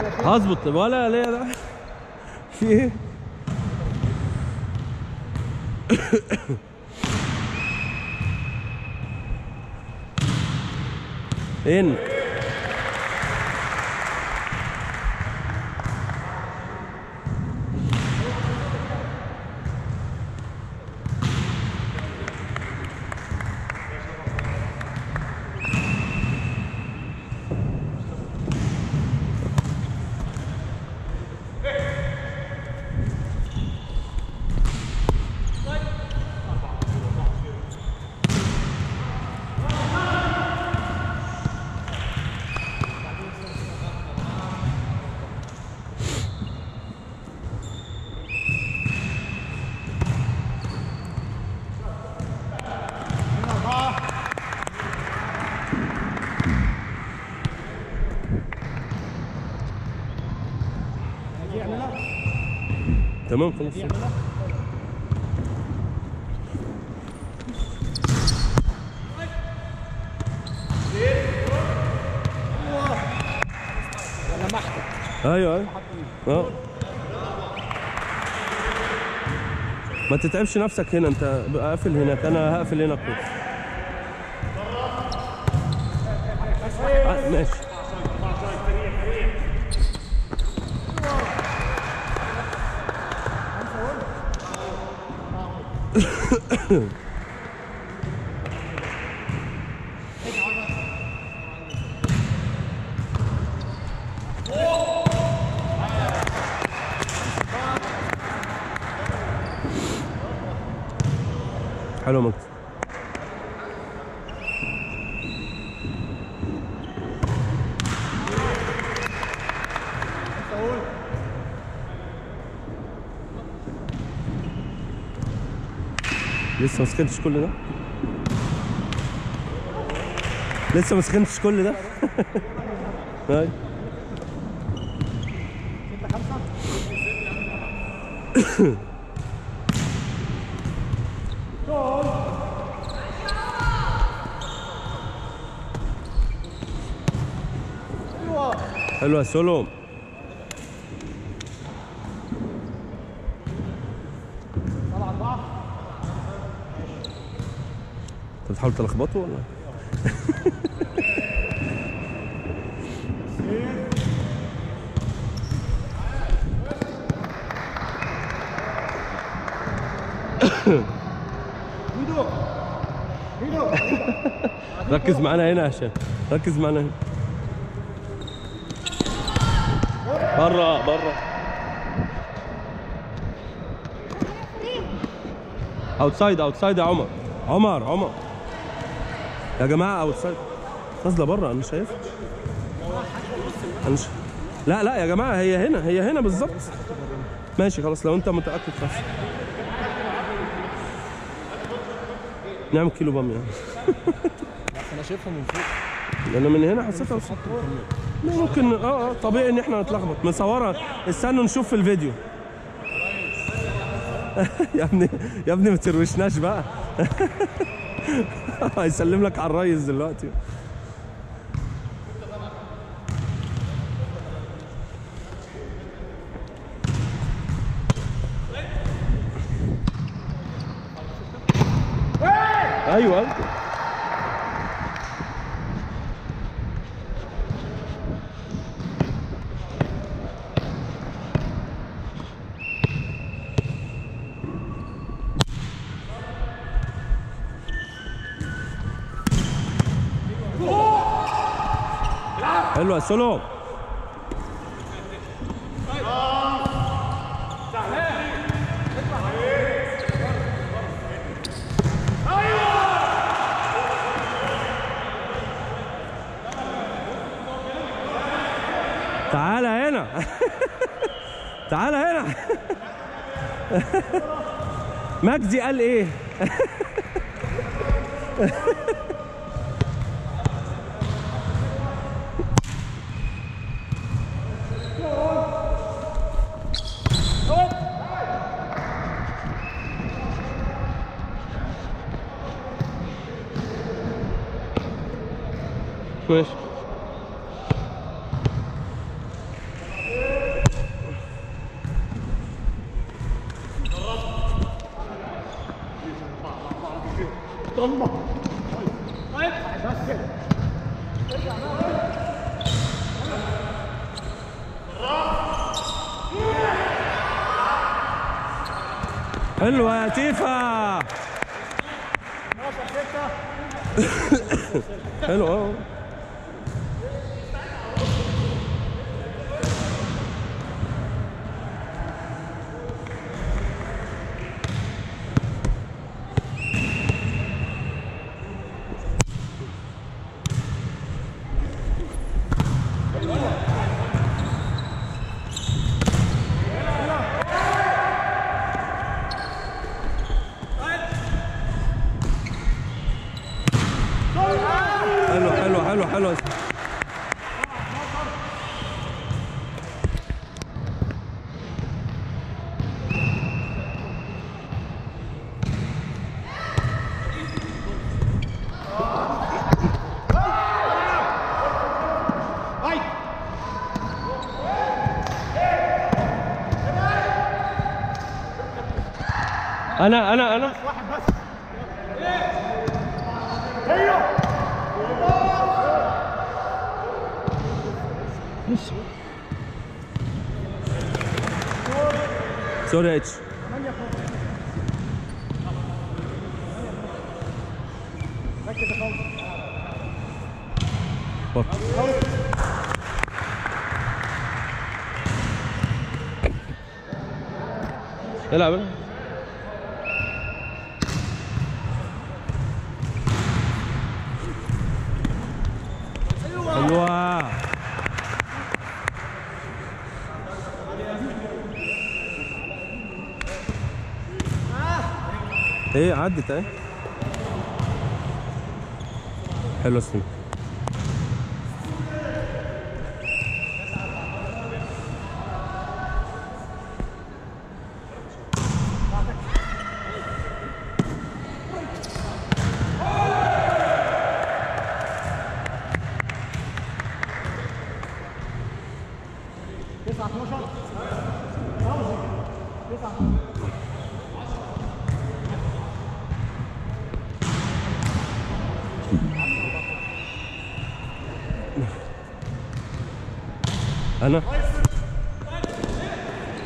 هظبط ولا ليه ده في ايه ان تمام خلاص ايوه ايوه اه ما تتعبش نفسك هنا انت بقى قافل هناك انا هقفل هنا كويس آه، ماشي حلو مكتب لسه ما سخنتش كل ده لسه ما سخنتش كل ده هاي حلوة يا سولو انت بتحاول تلخبطه ولا؟ ركز معانا هنا يا هشام ركز معانا هنا برا برا اوتسايد اوتسايد يا عمر عمر عمر يا جماعه اوتسايد نازله بره انا شايف انا ش... لا لا يا جماعه هي هنا هي هنا بالظبط ماشي خلاص لو انت متاكد خلاص نعمل كيلو باميه انا شايفها من فوق انا من هنا حسيتها بس- لا، ممكن اه اه طبيعي ان احنا نتلخبط مصوره استنوا نشوف في الفيديو يا ابني يا ابني ما تروشناش بقى هيسلم لك على الريس دلوقتي ايوه ايوه حلوه سولو تعالى هنا تعالى هنا مجدي قال ايه ماشي حلوة يا تيفا حلو اه حلو حلو حلو حلو انا انا انا سوري يا اتش بط. العب العب. حلوة ايه عدت اهي حلوة سليم انا